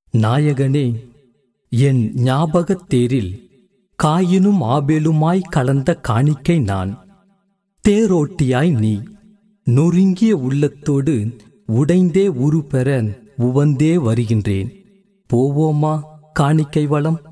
நாயகனே என் ஞாபகத் தேரில் காயினும் ஆபேலுமாய் கலந்த காணிக்கை நான் தேரோட்டியாய் நீ நொறுங்கிய உள்ளத்தோடு உடைந்தே உரு பெற உவந்தே வருகின்றேன் போவோமா காணிக்கை வளம்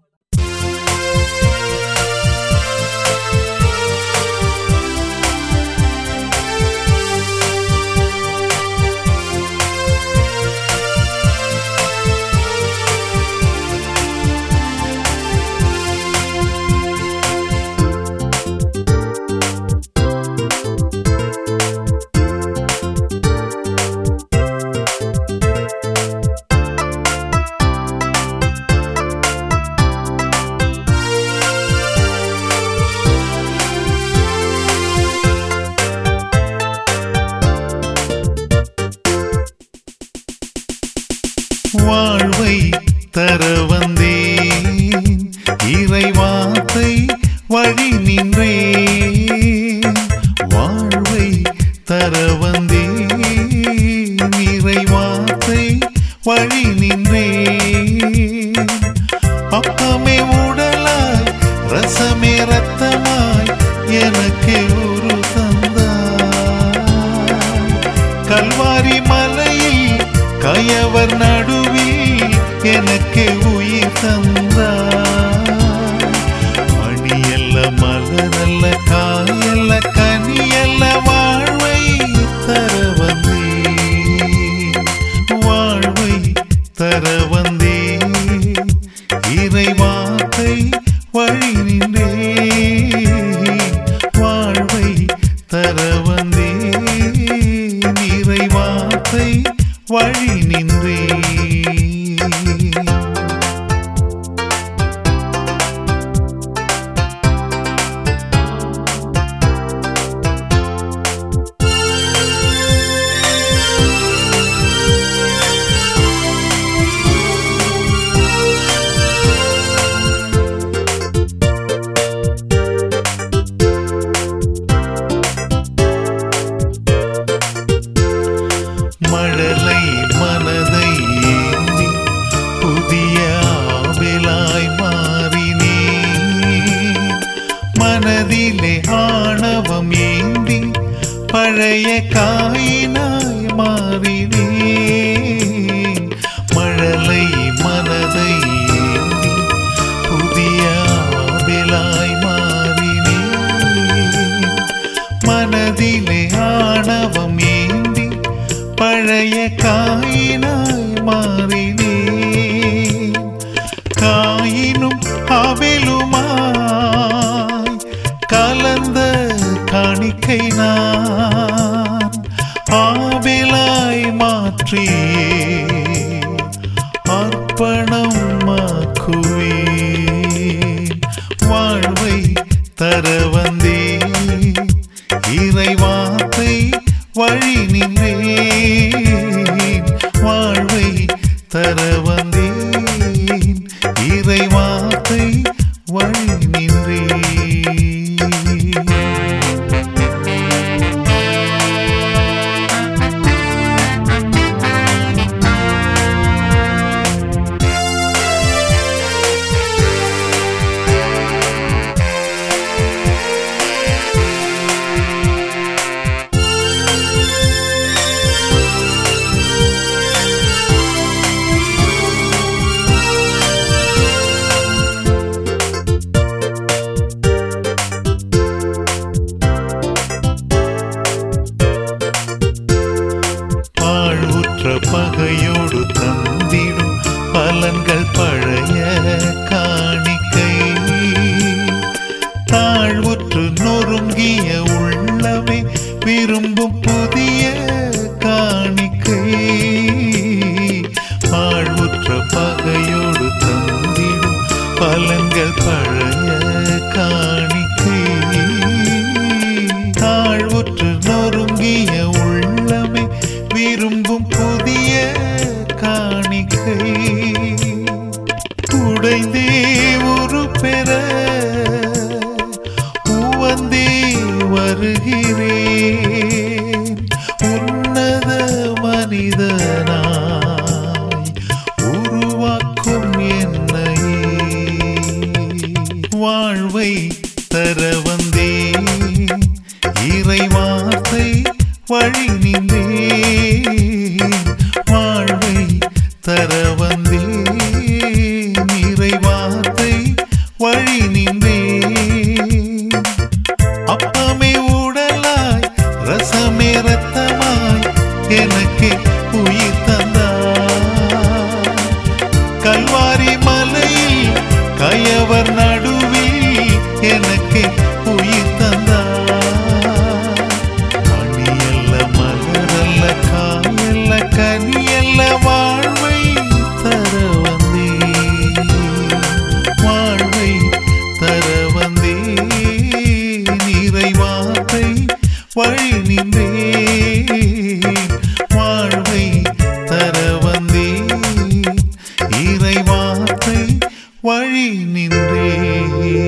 வாழ்வை தர வந்தேன் இறைவார்த்தை வழி நின்றேன் வாழ்வை தர வந்தேன் இறைவார்த்தை வழி நின்றேன் அப்பமே உடலாய் ரசமே ரத்தமாய் எனக்கு ஒரு தந்தாய் கல்வாரி மலையில் கயவர் நடுவில் எனக்கு உயிர் தந்தாய் மணியல்ல மலரல்ல காயல்ல கனியல்ல வாழ்வை தர வந்தேன் வாழ்வை தர வந்தேன் இறைவார்த்தை வழி நின்றேன் வாழ்வை தர வந்தேன் இறைவார்த்தை வழி நின்றேன் மழலை மனதை ஏந்தி புதிய ஆவிலாய் மாறினேன் மனதிலே ஆணவம் ஏந்தி பழைய காயினாய் மாறினேன் மழலை மனதை ஏந்தி புதிய ஆவிலாய் மாறினேன் மனதிலே ஆணவம் ஏந்தி பழைய காயினாய் மாறினேன் காயினும் அவிலுமாய் கலந்த காணிக்கை நான் ஆவிலாய் மாற்றியே அர்ப்பணமாக்குவேன் வாழ்வை தர வந்தேன் இறைவார்த்தை வழி நின்றேன் வாழ்வை தர வந்தேன் இறைவார்த்தை வழி நின்றேன் பாழ்வுற்ற பகையோடு தந்திடும் பலன்கள் பழைய காணிக்கை தாழ்வுற்று நொறுங்கிய உள்ளமே விரும்பும் புதிய காணிக்கை பாழ்வுற்ற பகையோடு தந்திடும் பலன்கள் பழைய காணிக்கை தாழ்வுற்று நொறுங்கிய உள்ளமே விரும்பும் புதிய காணிக்கை உடைந்தே ஒரு பெற உவந்தே வருகிறேன் உன்னத மனிதனாய் உருவ தர வந்தே நிறைவாத்தை வழி நின்றே அப்பமே உடலாய் ரசமே ரத்தமாய் எனக்கு உயிர் தந்தார் கல்வாரி மலையில் கயவர் நடுவில் எனக்கு உயிர் தந்தார் மணியல்ல மலரல்ல காயல்ல கனியல்ல வாழ்வை தர வந்தே வாழ்வை தர வந்தே நிறைவாத்தை வழி நின்றே வாழ்வை தர வந்தே இறைவாத்தை வழி நின்றே